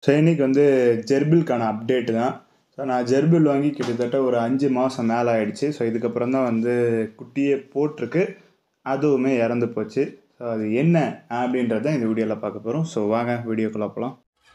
so இன்றைக்கி வந்து ஜெர்பில்க்கான update தான் ஸோ நான் ஜெர்பில் வாங்கி கிட்டத்தட்ட ஒரு அஞ்சு மாதம் மேலே ஆயிடுச்சு ஸோ இதுக்கப்புறம் தான் வந்து குட்டியே போட்டிருக்கு அதுவுமே இறந்து போச்சு ஸோ அது என்ன அப்படின்றத இந்த வீடியோவில் பார்க்க போகிறோம் ஸோ வாங்க வீடியோக்குள்ளே போகலாம்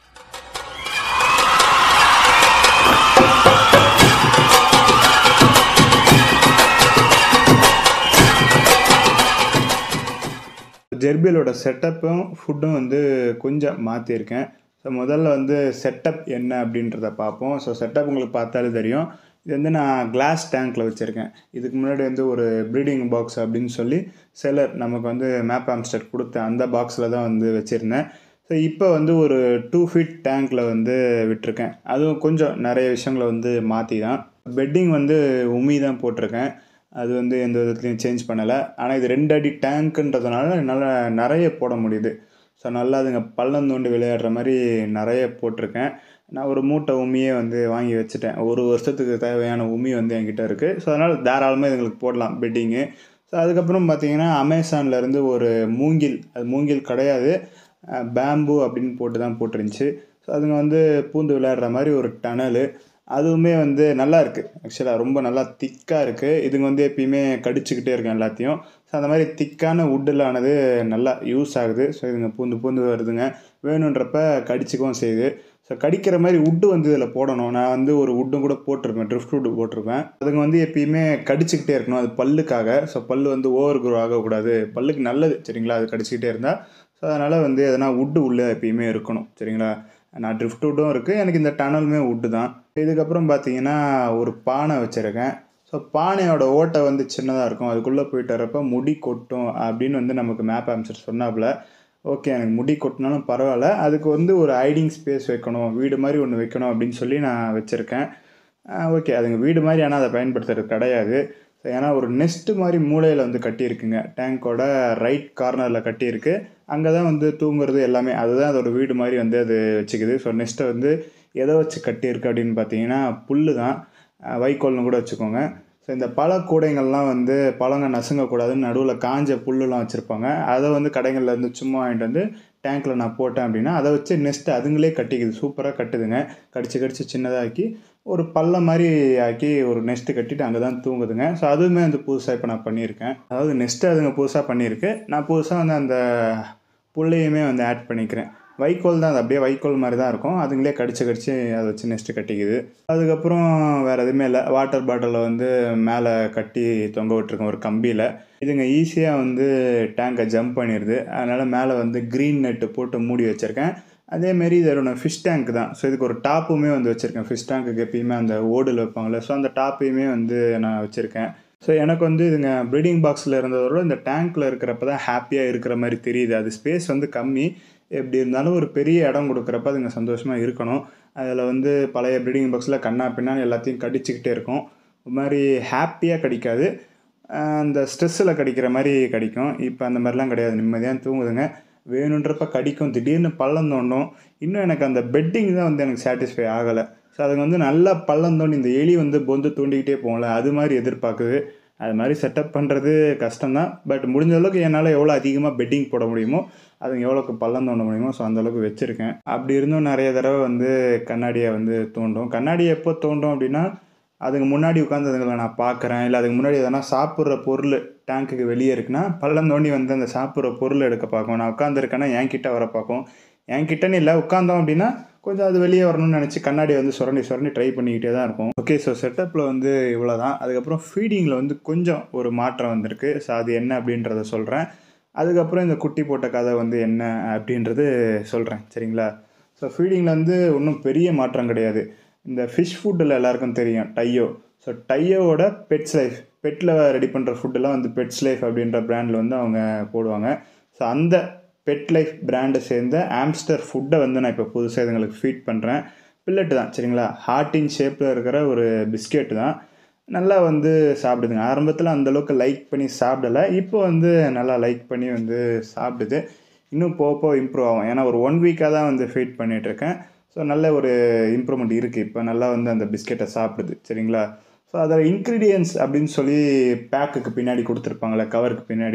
ஜெர்பியலோட செட்டப்பும் ஃபுட்டும் வந்து கொஞ்சம் மாற்றிருக்கேன் ஸோ முதல்ல வந்து செட்டப் என்ன அப்படின்றத பார்ப்போம் ஸோ செட்டப் உங்களுக்கு பார்த்தாலே தெரியும் இது வந்து நான் கிளாஸ் டேங்க்கில் வச்சுருக்கேன் இதுக்கு முன்னாடி வந்து ஒரு ப்ரீடிங் பாக்ஸ் அப்படின்னு சொல்லி செலர் நமக்கு வந்து மேப் ஆம்ஸ்டர் கொடுத்த அந்த பாக்ஸில் தான் வந்து வச்சுருந்தேன் ஸோ இப்போ வந்து ஒரு டூ ஃபீட் டேங்க்கில் வந்து விட்டிருக்கேன் அதுவும் கொஞ்சம் நிறைய விஷயங்களை வந்து மாற்றி தான் பெட்டிங் வந்து உமி தான் போட்டிருக்கேன் அது வந்து எந்த விதத்துலையும் சேஞ்ச் பண்ணலை ஆனால் இது ரெண்டு அடி டேங்க்குன்றதுனால என்னால் நிறைய போட முடியுது ஸோ நல்லா அதுங்க பள்ளம் தோண்டி விளையாடுற மாதிரி நிறைய போட்டிருக்கேன் நான் ஒரு மூட்டை உமியே வந்து வாங்கி வச்சுட்டேன் ஒரு வருஷத்துக்கு தேவையான உமி வந்து என்கிட்ட இருக்குது ஸோ அதனால் தாராளமாக இதுங்களுக்கு போடலாம் பெட்டிங்கு ஸோ அதுக்கப்புறம் பார்த்தீங்கன்னா அமேசான்லேருந்து ஒரு மூங்கில் அது மூங்கில் கிடையாது பேம்பு அப்படின்னு போட்டு தான் போட்டுருந்துச்சு ஸோ அதுங்க வந்து பூந்து விளையாடுற மாதிரி ஒரு டனலு அதுவுமே வந்து நல்லா இருக்குது ஆக்சுவலாக ரொம்ப நல்லா திக்காக இருக்குது இதுங்க வந்து எப்பயுமே கடிச்சிக்கிட்டே இருக்கும் எல்லாத்தையும் ஸோ அந்த மாதிரி திக்கான வுட்டிலானது நல்லா யூஸ் ஆகுது ஸோ இதுங்க பூந்து பூந்து வருதுங்க வேணுன்றப்ப கடிச்சிக்கவும் செய்யுது ஸோ கடிக்கிற மாதிரி வுட்டு வந்து இதில் போடணும் நான் வந்து ஒரு வுட்டும் கூட போட்டிருப்பேன் ட்ரிஃப்ட் வுட்டு போட்டிருப்பேன் அதுங்க வந்து எப்பயுமே கடிச்சிக்கிட்டே இருக்கணும் அது பல்லுக்காக ஸோ பல்லு வந்து ஓவர் குரோ ஆகக்கூடாது பல்லுக்கு நல்லது சரிங்களா அது கடிச்சிக்கிட்டே இருந்தால் ஸோ அதனால் வந்து எதனா வுட்டு உள்ளே எப்பயுமே இருக்கணும் சரிங்களா நான் ட்ரிஃப்ட் வுட்டும் இருக்குது எனக்கு இந்த டனலுமே வுட்டு தான் இதுக்கப்புறம் பார்த்தீங்கன்னா ஒரு பானை வச்சுருக்கேன் ஸோ பானையோட ஓட்டை வந்து சின்னதாக இருக்கும் அதுக்குள்ளே போயிட்டு வரப்போ முடி கொட்டும் அப்படின்னு வந்து நமக்கு மேப் ஆம்சர் சொன்னாப்புல ஓகே எனக்கு முடி கொட்டினாலும் பரவாயில்ல அதுக்கு வந்து ஒரு ஹைடிங் ஸ்பேஸ் வைக்கணும் வீடு மாதிரி ஒன்று வைக்கணும் அப்படின்னு சொல்லி நான் வச்சுருக்கேன் ஓகே அதுங்க வீடு மாதிரி ஆனால் அதை பயன்படுத்துறது கிடையாது ஏன்னா ஒரு நெஸ்ட்டு மாதிரி மூளையில் வந்து கட்டியிருக்குங்க டேங்க்கோட ரைட் கார்னரில் கட்டியிருக்கு அங்கே தான் வந்து தூங்குறது எல்லாமே அதுதான் அதோட வீடு மாதிரி வந்து அது வச்சுக்குது ஸோ நெஸ்ட்டை வந்து எதை வச்சு கட்டியிருக்கு அப்படின்னு பார்த்தீங்கன்னா புல் தான் வைக்கோல்னு கூட வச்சுக்கோங்க ஸோ இந்த பழ கூடைங்கள்லாம் வந்து பழங்க நசுங்கக்கூடாதுன்னு நடுவில் காஞ்ச புல்லுலாம் வச்சுருப்பாங்க அதை வந்து கடைகளில் இருந்து சும்மா வாங்கிட்டு வந்து டேங்க்கில் நான் போட்டேன் அப்படின்னா அதை வச்சு நெஸ்ட்டு அதுங்களே கட்டிக்குது சூப்பராக கட்டுதுங்க கடிச்சு கடிச்சு சின்னதாக்கி ஒரு பள்ளம் மாதிரி ஆக்கி ஒரு நெஸ்ட்டு கட்டிட்டு அங்கே தான் தூங்குதுங்க ஸோ அதுவுமே வந்து புதுசாக இப்போ நான் பண்ணியிருக்கேன் அதாவது நெஸ்ட்டு அதுங்க புதுசாக பண்ணியிருக்கு நான் புதுசாக வந்து அந்த புள்ளையுமே வந்து ஆட் பண்ணிக்கிறேன் வைக்கோல் தான் அது அப்படியே வைக்கோல் மாதிரி தான் இருக்கும் அதுங்களே கடிச்சு கடிச்சு அதை வச்சு நெஸ்ட்டு கட்டிக்குது அதுக்கப்புறம் வேறு எதுவுமே இல்லை வாட்டர் பாட்டிலை வந்து மேலே கட்டி தொங்க விட்டுருக்கோம் ஒரு கம்பியில் இதுங்க ஈஸியாக வந்து டேங்கை ஜம்ப் பண்ணிடுது அதனால் மேலே வந்து க்ரீன் நெட்டு போட்டு மூடி வச்சுருக்கேன் அதேமாரி இதோட ஃபிஷ் டேங்க் தான் ஸோ இதுக்கு ஒரு டாப்புமே வந்து வச்சுருக்கேன் ஃபிஷ் டேங்க்குக்கு எப்பயுமே அந்த ஓடில் வைப்பாங்களே ஸோ அந்த டாப்பையுமே வந்து நான் வச்சுருக்கேன் ஸோ எனக்கு வந்து இதுங்க ப்ரீடிங் பாக்ஸில் இருந்ததோட இந்த டேங்க்கில் இருக்கிறப்ப தான் ஹாப்பியாக இருக்கிற மாதிரி தெரியுது அது ஸ்பேஸ் வந்து கம்மி எப்படி இருந்தாலும் ஒரு பெரிய இடம் கொடுக்குறப்ப அதுங்க சந்தோஷமாக இருக்கணும் அதில் வந்து பழைய ப்ரீடிங் பாக்ஸில் கண்ணா பின்னான்னு எல்லாத்தையும் கடிச்சிக்கிட்டே இருக்கும் ஒரு மாதிரி ஹாப்பியாக கடிக்காது அந்த ஸ்ட்ரெஸ்ஸில் கடிக்கிற மாதிரி கடிக்கும் இப்போ அந்த மாதிரிலாம் கிடையாது நிம்மதியாக தூங்குதுங்க வேணுன்றப்ப கடிக்கும் திடீர்னு பள்ளம் தோண்டும் இன்னும் எனக்கு அந்த பெட்டிங் தான் வந்து எனக்கு சாட்டிஸ்ஃபை ஆகலை ஸோ அதுங்க வந்து நல்லா பள்ளம் தோண்டி இந்த எலி வந்து பொந்து தூண்டிக்கிட்டே போகல அது மாதிரி எதிர்பார்க்குது அது மாதிரி செட்டப் பண்ணுறது கஷ்டம்தான் பட் முடிஞ்ச அளவுக்கு என்னால் எவ்வளோ அதிகமாக பெட்டிங் போட முடியுமோ அதுங்க எவ்வளோக்கு பள்ளம் தோண்ட முடியுமோ ஸோ அந்தளவுக்கு வச்சுருக்கேன் அப்படி இருந்தும் நிறைய தடவை வந்து கண்ணாடியை வந்து தோண்டும் கண்ணாடி எப்போ தோண்டும் அப்படின்னா அதுக்கு முன்னாடி உட்காந்து அதுங்களை நான் பார்க்குறேன் இல்லை அதுக்கு முன்னாடி எதனா சாப்பிட்ற பொருள் டேங்க்குக்கு வெளியே இருக்குன்னா பள்ளம் தோண்டி வந்து அந்த சாப்பிட்ற பொருள் எடுக்க பார்க்கும் நான் உட்காந்துருக்கேன்னா என்கிட்ட வர பார்க்கும் என்கிட்டன்னு இல்லை உட்காந்தோம் அப்படின்னா கொஞ்சம் அது வெளியே வரணும்னு நினச்சி கண்ணாடி வந்து சுரண்டி சுரண்டி ட்ரை பண்ணிக்கிட்டே தான் இருக்கும் ஓகே ஸோ செட்டப்பில் வந்து இவ்வளோ தான் அதுக்கப்புறம் ஃபீடிங்கில் வந்து கொஞ்சம் ஒரு மாற்றம் வந்திருக்கு ஸோ அது என்ன அப்படின்றத சொல்கிறேன் அதுக்கப்புறம் இந்த குட்டி போட்ட கதை வந்து என்ன அப்படின்றது சொல்கிறேன் சரிங்களா ஸோ ஃபீடிங்கில் வந்து ஒன்றும் பெரிய மாற்றம் கிடையாது இந்த ஃபிஷ் ஃபுட்டில் எல்லாருக்கும் தெரியும் டையோ ஸோ டையோட பெட்ஸ் லைஃப் பெட்டில் ரெடி பண்ணுற ஃபுட்டெல்லாம் வந்து பெட்ஸ் லைஃப் அப்படின்ற பிராண்டில் வந்து அவங்க போடுவாங்க ஸோ அந்த பெட் லைஃப் பிராண்டை சேர்ந்த ஆம்ஸ்டர் ஃபுட்டை வந்து நான் இப்போ புதுசாக இதுங்களுக்கு ஃபீட் பண்ணுறேன் பில்லட்டு தான் சரிங்களா ஹார்ட்டின் ஷேப்பில் இருக்கிற ஒரு பிஸ்கெட்டு தான் நல்லா வந்து சாப்பிடுதுங்க ஆரம்பத்தில் அந்தளவுக்கு லைக் பண்ணி சாப்பிடலை இப்போ வந்து நல்லா லைக் பண்ணி வந்து சாப்பிடுது இன்னும் போக போக இம்ப்ரூவ் ஆகும் ஏன்னா ஒரு ஒன் வீக்காக தான் வந்து ஃபீட் பண்ணிகிட்ருக்கேன் ஸோ நல்ல ஒரு இம்ப்ரூவ்மெண்ட் இருக்குது இப்போ நல்லா வந்து அந்த பிஸ்கெட்டை சாப்பிடுது சரிங்களா ஸோ அதில் இன்க்ரீடியன்ஸ் அப்படின்னு சொல்லி பேக்குக்கு பின்னாடி கொடுத்துருப்பாங்களே கவருக்கு பின்னாடி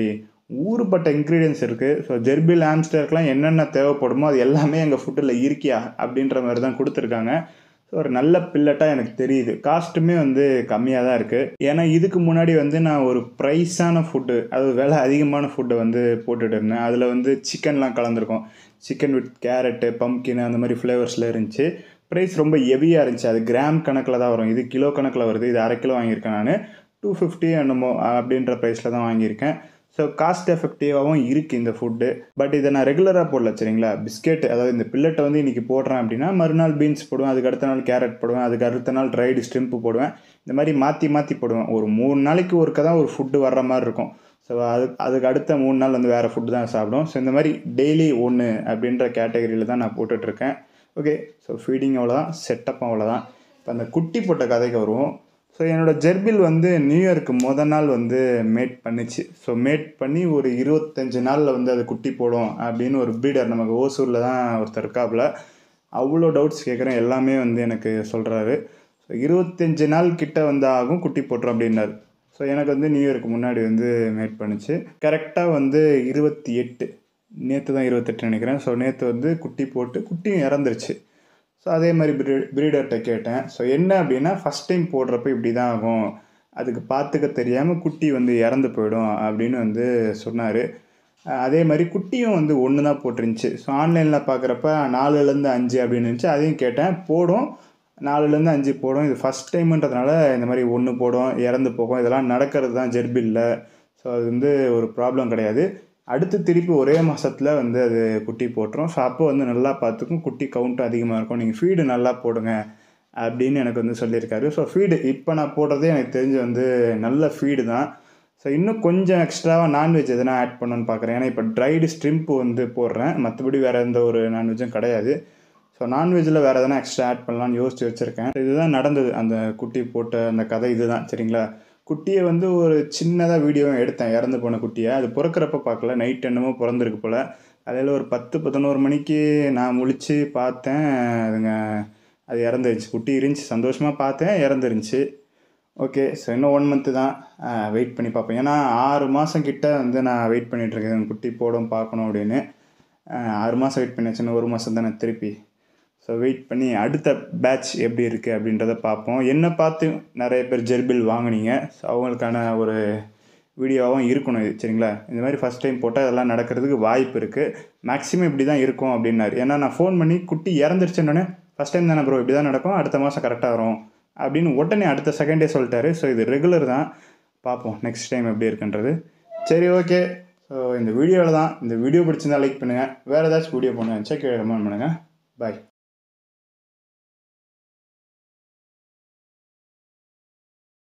ஊறுபட்ட இன்க்ரீடியன்ஸ் இருக்குது ஸோ ஜெர்பில் ஆம்ஸ்டருக்குலாம் என்னென்ன தேவைப்படுமோ அது எல்லாமே எங்கள் ஃபுட்டில் இருக்கியா அப்படின்ற மாதிரி தான் கொடுத்துருக்காங்க ஸோ ஒரு நல்ல பில்லட்டாக எனக்கு தெரியுது காஸ்ட்டுமே வந்து கம்மியாக தான் இருக்குது ஏன்னா இதுக்கு முன்னாடி வந்து நான் ஒரு ப்ரைஸான ஃபுட்டு அது விலை அதிகமான ஃபுட்டை வந்து போட்டுட்டு இருந்தேன் அதில் வந்து சிக்கன்லாம் கலந்துருக்கும் சிக்கன் வித் கேரட்டு பம்கின் அந்த மாதிரி ஃப்ளேவர்ஸில் இருந்துச்சு ப்ரைஸ் ரொம்ப ஹெவியாக இருந்துச்சு அது கிராம் கணக்கில் தான் வரும் இது கிலோ கணக்கில் வருது இது அரை கிலோ வாங்கியிருக்கேன் நான் டூ ஃபிஃப்டி என்னமோ அப்படின்ற ப்ரைஸில் தான் வாங்கியிருக்கேன் ஸோ காஸ்ட் எஃபெக்டிவாகவும் இருக்குது இந்த ஃபுட்டு பட் இதை நான் ரெகுலராக போடல சரிங்களா பிஸ்கெட் அதாவது இந்த பில்லட்டை வந்து இன்றைக்கி போடுறேன் அப்படின்னா மறுநாள் பீன்ஸ் போடுவேன் அதுக்கு அடுத்த நாள் கேரட் போடுவேன் அதுக்கு அடுத்த நாள் ட்ரைடு ஸ்ட்ரிம்ப்பு போடுவேன் இந்த மாதிரி மாற்றி மாற்றி போடுவேன் ஒரு மூணு நாளைக்கு ஒருக்க தான் ஒரு ஃபுட்டு வர்ற மாதிரி இருக்கும் ஸோ அது அதுக்கு அடுத்த மூணு நாள் வந்து வேறு ஃபுட்டு தான் சாப்பிடும் ஸோ இந்த மாதிரி டெய்லி ஒன்று அப்படின்ற கேட்டகரியில் தான் நான் போட்டுட்ருக்கேன் ஓகே ஸோ ஃபீடிங் அவ்வளோதான் செட்டப் அவ்வளோதான் இப்போ அந்த குட்டி போட்ட கதைக்கு வருவோம் ஸோ என்னோடய ஜெர்பில் வந்து நியூ இயருக்கு முத நாள் வந்து மேட் பண்ணிச்சு ஸோ மேட் பண்ணி ஒரு இருபத்தஞ்சு நாளில் வந்து அது குட்டி போடும் அப்படின்னு ஒரு ப்ரீடர் நமக்கு ஓசூரில் தான் ஒருத்தர் இருக்காப்புல அவ்வளோ டவுட்ஸ் கேட்குறேன் எல்லாமே வந்து எனக்கு சொல்கிறாரு ஸோ இருபத்தஞ்சு நாள் கிட்ட வந்து ஆகும் குட்டி போட்டுரும் அப்படின்னாரு ஸோ எனக்கு வந்து நியூ இயருக்கு முன்னாடி வந்து மேட் பண்ணிச்சு கரெக்டாக வந்து இருபத்தி எட்டு நேற்று தான் இருபத்தெட்டு நினைக்கிறேன் ஸோ நேற்று வந்து குட்டி போட்டு குட்டியும் இறந்துருச்சு ஸோ அதே மாதிரி ப்ரீ ப்ரீடர்கிட்ட கேட்டேன் ஸோ என்ன அப்படின்னா ஃபஸ்ட் டைம் போடுறப்ப இப்படி தான் ஆகும் அதுக்கு பார்த்துக்க தெரியாமல் குட்டி வந்து இறந்து போயிடும் அப்படின்னு வந்து சொன்னார் அதே மாதிரி குட்டியும் வந்து ஒன்று தான் போட்டிருந்துச்சு ஸோ ஆன்லைனில் பார்க்குறப்ப நாலுலேருந்து அஞ்சு அப்படின்னு இருந்துச்சு அதையும் கேட்டேன் போடும் நாலுலேருந்து அஞ்சு போடும் இது ஃபஸ்ட் டைமுன்றதுனால இந்த மாதிரி ஒன்று போடும் இறந்து போகும் இதெல்லாம் நடக்கிறது தான் ஜெர்பில்ல ஸோ அது வந்து ஒரு ப்ராப்ளம் கிடையாது அடுத்து திருப்பி ஒரே மாதத்தில் வந்து அது குட்டி போட்டுரும் ஸோ அப்போ வந்து நல்லா பார்த்துக்கும் குட்டி கவுண்ட்டும் அதிகமாக இருக்கும் நீங்கள் ஃபீடு நல்லா போடுங்க அப்படின்னு எனக்கு வந்து சொல்லியிருக்காரு ஸோ ஃபீடு இப்போ நான் போடுறதே எனக்கு தெரிஞ்சு வந்து நல்ல ஃபீடு தான் ஸோ இன்னும் கொஞ்சம் எக்ஸ்ட்ராவாக நான்வெஜ் எதனா ஆட் பண்ணணும்னு பார்க்குறேன் ஏன்னா இப்போ ட்ரைடு ஸ்ட்ரிம்ப் வந்து போடுறேன் மற்றபடி வேறு எந்த ஒரு நான்வெஜ்ஜும் கிடையாது ஸோ நான்வெஜ்ஜில் வேறு எதனா எக்ஸ்ட்ரா ஆட் பண்ணலாம்னு யோசிச்சு வச்சுருக்கேன் இதுதான் நடந்தது அந்த குட்டி போட்ட அந்த கதை இதுதான் சரிங்களா குட்டியை வந்து ஒரு சின்னதாக வீடியோவும் எடுத்தேன் இறந்து போன குட்டியை அது பிறக்கிறப்ப பார்க்கல நைட் என்னமோ பிறந்திருக்கு போல் அதில் ஒரு பத்து பதினோரு மணிக்கு நான் முழித்து பார்த்தேன் அதுங்க அது இறந்துருச்சு குட்டி இருந்துச்சு சந்தோஷமாக பார்த்தேன் இறந்துருந்துச்சு ஓகே ஸோ இன்னும் ஒன் மந்த்து தான் வெயிட் பண்ணி பார்ப்பேன் ஏன்னா ஆறு மாதம் கிட்ட வந்து நான் வெயிட் பண்ணிகிட்ருக்கேன் குட்டி போடும் பார்க்கணும் அப்படின்னு ஆறு மாதம் வெயிட் பண்ணி சின்ன ஒரு மாதம் தானே திருப்பி ஸோ வெயிட் பண்ணி அடுத்த பேட்ச் எப்படி இருக்குது அப்படின்றத பார்ப்போம் என்னை பார்த்து நிறைய பேர் ஜெர்பில் வாங்கினீங்க ஸோ அவங்களுக்கான ஒரு வீடியோவாகவும் இருக்கணும் இது சரிங்களா இந்த மாதிரி ஃபஸ்ட் டைம் போட்டால் இதெல்லாம் நடக்கிறதுக்கு வாய்ப்பு இருக்குது மேக்ஸிமம் இப்படி தான் இருக்கும் அப்படின்னாரு ஏன்னா நான் ஃபோன் பண்ணி குட்டி இறந்துருச்சுன்னொடனே ஃபஸ்ட் டைம் தானே ப்ரோ இப்படி தான் நடக்கும் அடுத்த மாதம் கரெக்டாக வரும் அப்படின்னு உடனே அடுத்த செகண்டே சொல்லிட்டாரு ஸோ இது ரெகுலர் தான் பார்ப்போம் நெக்ஸ்ட் டைம் எப்படி இருக்குன்றது சரி ஓகே ஸோ இந்த வீடியோவில் தான் இந்த வீடியோ பிடிச்சிருந்தா லைக் பண்ணுங்கள் வேறு ஏதாச்சும் வீடியோ பண்ணுங்கள் செக் கமெண்ட் பண்ணுங்கள் பாய்